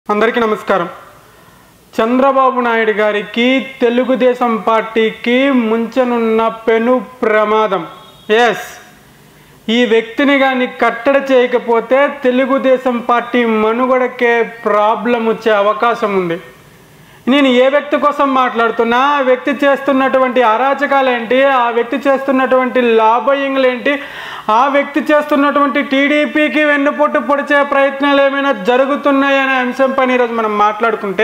అందరికీ నమస్కారం చంద్రబాబు నాయుడు గారికి తెలుగుదేశం పార్టీకి ముంచనున్న పెను ప్రమాదం ఎస్ ఈ వ్యక్తిని కానీ కట్టడి చేయకపోతే తెలుగుదేశం పార్టీ మనుగడకే ప్రాబ్లం వచ్చే అవకాశం ఉంది నేను ఏ వ్యక్తి కోసం మాట్లాడుతున్నా ఆ వ్యక్తి చేస్తున్నటువంటి అరాచకాలు ఏంటి ఆ వ్యక్తి చేస్తున్నటువంటి లాభయింగ్లు ఏంటి ఆ వ్యక్తి చేస్తున్నటువంటి టీడీపీకి వెన్నుపోటు పొడిచే ప్రయత్నాలు ఏమైనా జరుగుతున్నాయనే అంశం పైన ఈరోజు మనం మాట్లాడుకుంటే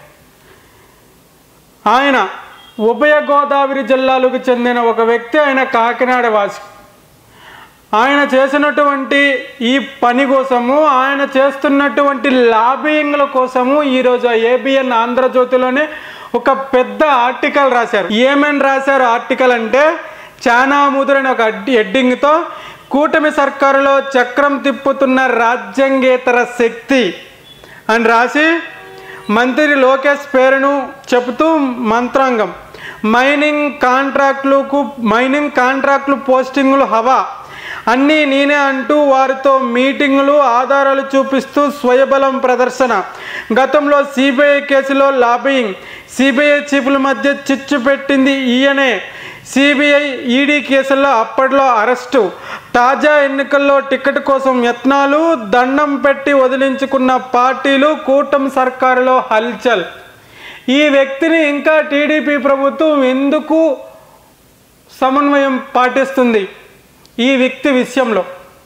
ఆయన ఉభయ గోదావరి జిల్లాలకు చెందిన ఒక వ్యక్తి ఆయన కాకినాడ వాసి ఆయన చేసినటువంటి ఈ పని కోసము ఆయన చేస్తున్నటువంటి లాబియింగ్ల కోసము ఈరోజు ఏబిఎన్ ఆంధ్రజ్యోతిలోనే ఒక పెద్ద ఆర్టికల్ రాశారు ఏమని రాశారు ఆర్టికల్ అంటే చానా ముదురైన ఒక అడ్డి హెడ్డింగ్తో కూటమి సర్కారులో చక్రం తిప్పుతున్న రాజ్యాంగేతర శక్తి అని రాసి మంత్రి లోకేష్ పేరును చెబుతూ మంత్రాంగం మైనింగ్ కాంట్రాక్టులకు మైనింగ్ కాంట్రాక్టులు పోస్టింగులు హవా అన్నీ నేనే అంటూ వారితో మీటింగులు ఆధారాలు చూపిస్తూ స్వయబలం ప్రదర్శన గతంలో సిబిఐ కేసులో లాబియింగ్ సిబిఐ చీఫ్ల మధ్య చిచ్చు పెట్టింది ఈయనే సిబిఐ ఈడీ కేసుల్లో అప్పట్లో అరెస్టు తాజా ఎన్నికల్లో టికెట్ కోసం యత్నాలు దండం పెట్టి వదిలించుకున్న పార్టీలు కూటమి సర్కారులో హల్చల్ ఈ వ్యక్తిని ఇంకా టీడీపీ ప్రభుత్వం ఎందుకు సమన్వయం పాటిస్తుంది ఈ వ్యక్తి విషయంలో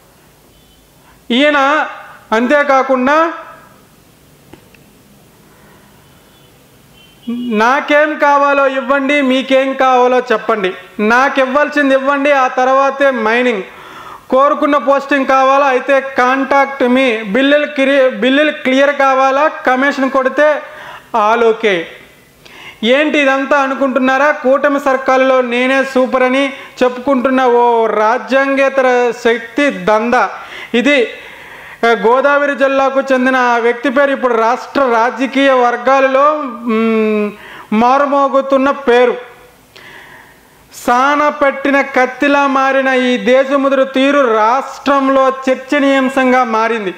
ఈయన అంతేకాకుండా నాకేం కావాలో ఇవ్వండి మీకేం కావాలో చెప్పండి నాకు ఇవ్వాల్సింది ఇవ్వండి ఆ తర్వాతే మైనింగ్ కోరుకున్న పోస్టింగ్ కావాలా అయితే కాంటాక్ట్ మీ బిల్లులు క్లియర్ బిల్లులు క్లియర్ కావాలా కమిషన్ కొడితే ఆలోకే ఏంటి ఇదంతా అనుకుంటున్నారా కూటమి సర్కారులో నేనే సూపర్ అని చెప్పుకుంటున్న ఓ రాజ్యాంగేతర శక్తి దంద ఇది ఆ, గోదావరి జిల్లాకు చెందిన ఆ వ్యక్తి పేరు ఇప్పుడు రాష్ట్ర రాజకీయ వర్గాలలో మ్, మారుమోగుతున్న పేరు సాన పెట్టిన కత్తిలా మారిన ఈ దేశముదురు తీరు రాష్ట్రంలో చర్చనీయాంశంగా మారింది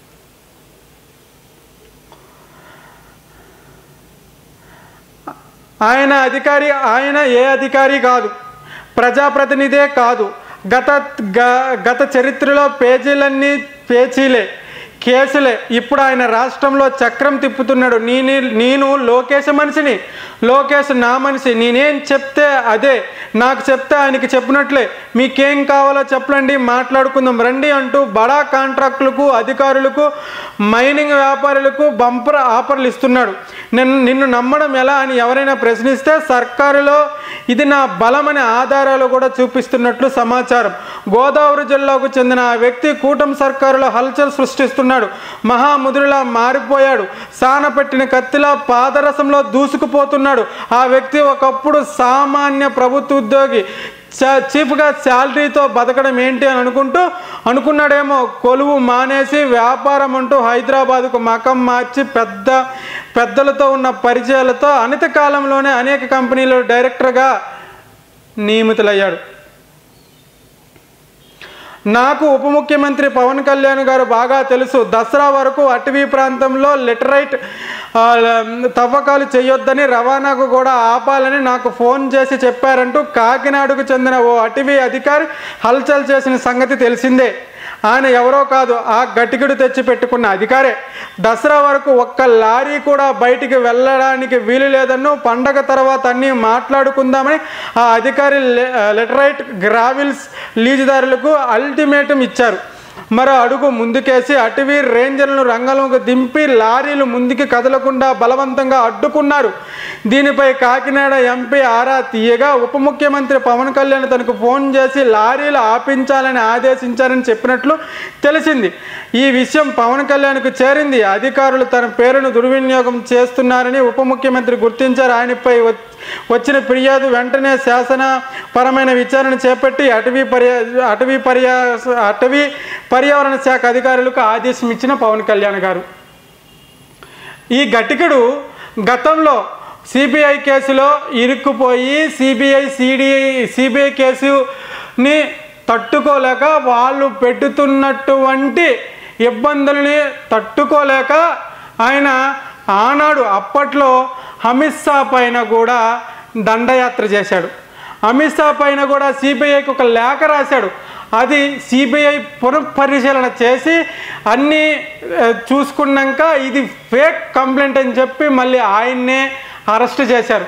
ఆయన అధికారి ఆయన ఏ అధికారి కాదు ప్రజాప్రతినిధే కాదు గత గ- గత చరిత్రలో పేజీలన్నీ పేచీలే కేసులే ఇప్పుడు ఆయన రాష్ట్రంలో చక్రం తిప్పుతున్నాడు నేను నేను లోకేష్ మనిషిని లోకేష్ నా మనిషి నేనేం చెప్తే అదే నాకు చెప్తే ఆయనకి చెప్పినట్లే మీకేం కావాలో చెప్పండి మాట్లాడుకుందాం రండి అంటూ బడా కాంట్రాక్టులకు అధికారులకు మైనింగ్ వ్యాపారులకు బంపర్ ఆఫర్లు ఇస్తున్నాడు నిన్ను నిన్ను నమ్మడం ఎలా అని ఎవరైనా ప్రశ్నిస్తే సర్కారులో ఇది నా బలమనే ఆధారాలు కూడా చూపిస్తున్నట్లు సమాచారం గోదావరి జిల్లాకు చెందిన ఆ వ్యక్తి కూటమి సర్కారులో హల్చల్ సృష్టిస్తున్నాడు మహాముదురులా మారిపోయాడు సాన పెట్టిన కత్తిలా పాదరసంలో దూసుకుపోతున్నాడు ఆ వ్యక్తి ఒకప్పుడు సామాన్య ప్రభుత్వ ఉద్యోగి చ- చీఫ్గా శాలరీతో బతకడం ఏంటి అని అనుకుంటూ అనుకున్నాడేమో కొలువు మానేసి వ్యాపారం అంటూ హైదరాబాద్కు మకం మార్చి పెద్ద పెద్దలతో ఉన్న పరిచయాలతో అనిత కాలంలోనే అనేక కంపెనీలు డైరెక్టర్గా నియమితులయ్యాడు నాకు ఉప ముఖ్యమంత్రి పవన్ కళ్యాణ్ గారు బాగా తెలుసు దసరా వరకు అటవీ ప్రాంతంలో లిటరైట్ ఆ, తవ్వకాలు చేయొద్దని రవాణాకు కూడా ఆపాలని నాకు ఫోన్ చేసి చెప్పారంటూ కాకినాడకు చెందిన ఓ అటవీ అధికారి హల్చల్ చేసిన సంగతి తెలిసిందే ఆయన ఎవరో కాదు ఆ గటికిడు తెచ్చి పెట్టుకున్న అధికారే దసరా వరకు ఒక్క లారీ కూడా బయటికి వెళ్ళడానికి వీలు లేదన్ను పండగ తర్వాత అన్నీ మాట్లాడుకుందామని ఆ అధికారి లె- లెటరైట్ గ్రావిల్స్ లీజుదారులకు అల్టిమేటం ఇచ్చారు మరో అడుగు ముందుకేసి అటవీ రేంజర్లను రంగంలోకి దింపి లారీలు ముందుకి కదలకుండా బలవంతంగా అడ్డుకున్నారు దీనిపై కాకినాడ ఎంపీ ఆరా తీయగా ఉప ముఖ్యమంత్రి పవన్ కళ్యాణ్ తనకు ఫోన్ చేసి లారీలు ఆపించాలని ఆదేశించారని చెప్పినట్లు తెలిసింది ఈ విషయం పవన్ కళ్యాణ్కు చేరింది అధికారులు తన పేరును దుర్వినియోగం చేస్తున్నారని ఉప ముఖ్యమంత్రి గుర్తించారు ఆయనపై వ- వచ్చిన ఫిర్యాదు వెంటనే శాసనపరమైన విచారణ చేపట్టి అటవీ పర్యా అటవీ పర్యా అటవీ పర్యావరణ శాఖ అధికారులకు ఆదేశం ఇచ్చిన పవన్ కళ్యాణ్ గారు ఈ గట్టికుడు గతంలో సిబిఐ కేసులో ఇరుక్కుపోయి సిబిఐ సిడిఐ సిబిఐ కేసుని తట్టుకోలేక వాళ్ళు పెట్టుతున్నటువంటి ఇబ్బందుల్ని తట్టుకోలేక ఆయన ఆనాడు అప్పట్లో అమిత్ షా పైన కూడా దండయాత్ర చేశాడు అమిత్ షా పైన కూడా సిబిఐకి ఒక లేఖ రాశాడు అది సిబిఐ పునఃపరిశీలన చేసి అన్నీ ఆ, చూసుకున్నాక ఇది ఫేక్ కంప్లైంట్ అని చెప్పి మళ్ళీ ఆయన్నే అరెస్ట్ చేశారు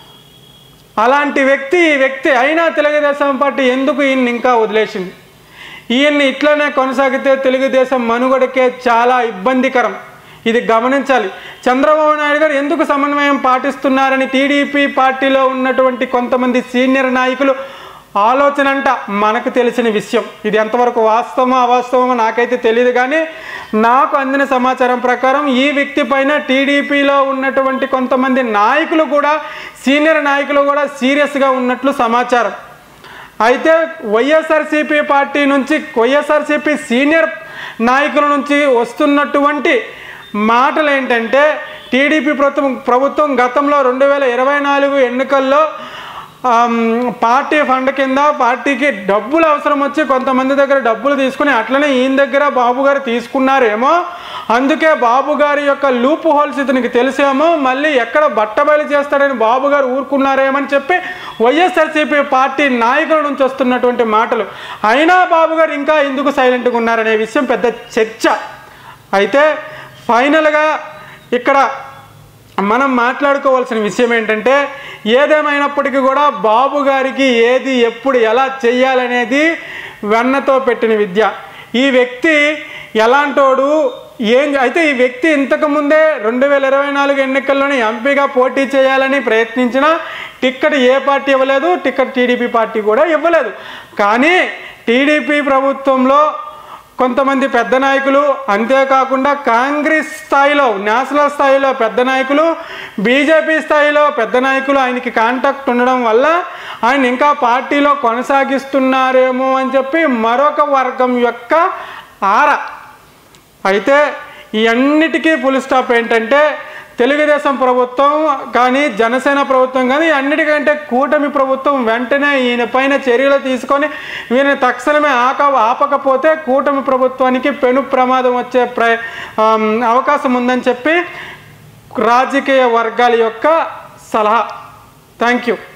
అలాంటి వ్యక్తి ఈ వ్యక్తి అయినా తెలుగుదేశం పార్టీ ఎందుకు ఈయన్ని ఇంకా వదిలేసింది ఈయన్ని ఇట్లనే కొనసాగితే తెలుగుదేశం మనుగడకే చాలా ఇబ్బందికరం ఇది గమనించాలి చంద్రబాబు నాయుడు గారు ఎందుకు సమన్వయం పాటిస్తున్నారని టీడీపీ పార్టీలో ఉన్నటువంటి కొంతమంది సీనియర్ నాయకులు ఆలోచన అంట మనకు తెలిసిన విషయం ఇది ఎంతవరకు వాస్తవమో అవాస్తవమో నాకైతే తెలియదు కానీ నాకు అందిన సమాచారం ప్రకారం ఈ వ్యక్తి పైన టీడీపీలో ఉన్నటువంటి కొంతమంది నాయకులు కూడా సీనియర్ నాయకులు కూడా సీరియస్గా ఉన్నట్లు సమాచారం అయితే వైఎస్ఆర్సీపీ పార్టీ నుంచి వైఎస్ఆర్సీపీ సీనియర్ నాయకుల నుంచి వస్తున్నటువంటి మాటలు ఏంటంటే టీడీపీ ప్రభుత్వం ప్రభుత్వం గతంలో రెండు వేల ఇరవై నాలుగు ఎన్నికల్లో ఆమ్, పార్టీ ఫండ్ కింద పార్టీకి డబ్బులు అవసరం వచ్చి కొంతమంది దగ్గర డబ్బులు తీసుకుని అట్లనే ఈయన దగ్గర బాబు గారు తీసుకున్నారేమో అందుకే బాబు గారి యొక్క లూప్ హోల్స్ ఇతనికి తెలిసేమో మళ్ళీ ఎక్కడ బట్టబయలు చేస్తాడని బాబు గారు ఊరుకున్నారేమని చెప్పి వైఎస్ఆర్సీపీ పార్టీ నాయకుల నుంచి వస్తున్నటువంటి మాటలు అయినా బాబు గారు ఇంకా ఎందుకు సైలెంట్గా ఉన్నారనే విషయం పెద్ద చర్చ అయితే ఫైనల్గా ఇక్కడ మనం మాట్లాడుకోవాల్సిన విషయం ఏంటంటే ఏదేమైనప్పటికీ కూడా బాబు గారికి ఏది ఎప్పుడు ఎలా చెయ్యాలనేది వెన్నతో పెట్టిన విద్య ఈ వ్యక్తి ఎలాంటోడు ఏం అయితే ఈ వ్యక్తి ఇంతకుముందే రెండు వేల ఇరవై నాలుగు ఎన్నికల్లోనే ఎంపీగా పోటీ చేయాలని ప్రయత్నించిన టిక్కెట్ ఏ పార్టీ ఇవ్వలేదు టిక్కెట్ టీడీపీ పార్టీ కూడా ఇవ్వలేదు కానీ టీడీపీ ప్రభుత్వంలో కొంతమంది పెద్ద నాయకులు అంతేకాకుండా కాంగ్రెస్ స్థాయిలో నేషనల్ స్థాయిలో పెద్ద నాయకులు బీజేపీ స్థాయిలో పెద్ద నాయకులు ఆయనకి కాంటాక్ట్ ఉండడం వల్ల ఆయన ఇంకా పార్టీలో కొనసాగిస్తున్నారేమో అని చెప్పి మరొక వర్గం యొక్క ఆర అయితే ఈ అన్నిటికీ ఫుల్ స్టాప్ ఏంటంటే తెలుగుదేశం ప్రభుత్వం కానీ జనసేన ప్రభుత్వం కానీ అన్నిటికంటే కూటమి ప్రభుత్వం వెంటనే ఈయన పైన చర్యలు తీసుకొని వీరిని తక్షణమే ఆక ఆపకపోతే కూటమి ప్రభుత్వానికి పెను ప్రమాదం వచ్చే ప్ర ఆమ్, అవకాశం ఉందని చెప్పి రాజకీయ వర్గాల యొక్క సలహా థ్యాంక్ యూ